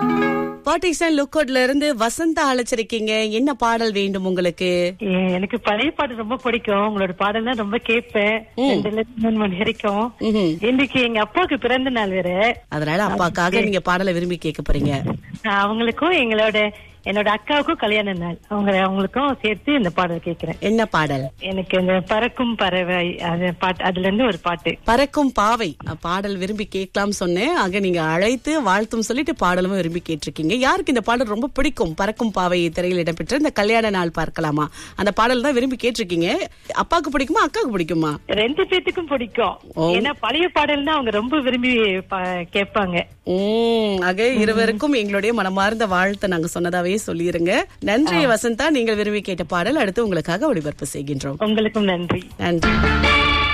Pattison லுக்கோட்ல இருந்து வசந்தா அழைச்சிருக்கீங்க என்ன பாடல் வேண்டும் உங்களுக்கு ஏ, எனக்கு பழைய பாட்டு ரொம்ப பிடிக்கும் உங்களோட பாடல் தான் ரொம்ப கேட்பேன் ரெண்டுல இருந்து மூணு மணி வரைக்கும் ம்ஹும். இன்னைக்கு எங்க அப்பாவுக்கு பிறந்த நாள் வேற அதனால அப்பாக்காக நீங்க பாடலை விரும்பி கேட்க போறீங்க நான் அவங்களுக்கும் எங்களோட என்னோட அக்காவுக்கும் கல்யாண நாள் அவங்க அவங்களுக்கும் சேர்த்து இந்த பாடல் கேக்குறேன் என்ன பாடல் எனக்கு இந்த பறக்கும் பறவை அது பாட்டு அதுல இருந்து ஒரு பாட்டு பறக்கும் பாவை அஹ், பாடல் விரும்பி கேட்கலாம் சொன்னேன் ஆக நீங்க அழைத்து வாழ்த்தும் சொல்லிட்டு பாடலும் விரும்பி கேட்டிருக்கீங்க யாருக்கு இந்த பாடல் ரொம்ப பிடிக்கும் பறக்கும் பாவை திரையில் இடம்பெற்ற இந்த கல்யாண நாள் பார்க்கலாமா அந்த பாடல் தான் விரும்பி கேட்டிருக்கீங்க அப்பாவுக்கு பிடிக்குமா அக்காவுக்கு பிடிக்குமா ரெண்டு பேத்துக்கும் பிடிக்கும் ஏன்னா பழைய பாடல் தான் அவங்க ரொம்ப விரும்பி பா- கேட்பாங்க உம் ஆக இருவருக்கும் எங்களுடைய மனமார்ந்த வாழ்த்தை நாங்க சொன்னதாவே சொல்லிருங்க நன்றி வசந்தா நீங்கள் விரும்பி கேட்ட பாடல் அடுத்து உங்களுக்காக ஒளிபரப்பு செய்கின்றோம் உங்களுக்கும் நன்றி நன்றி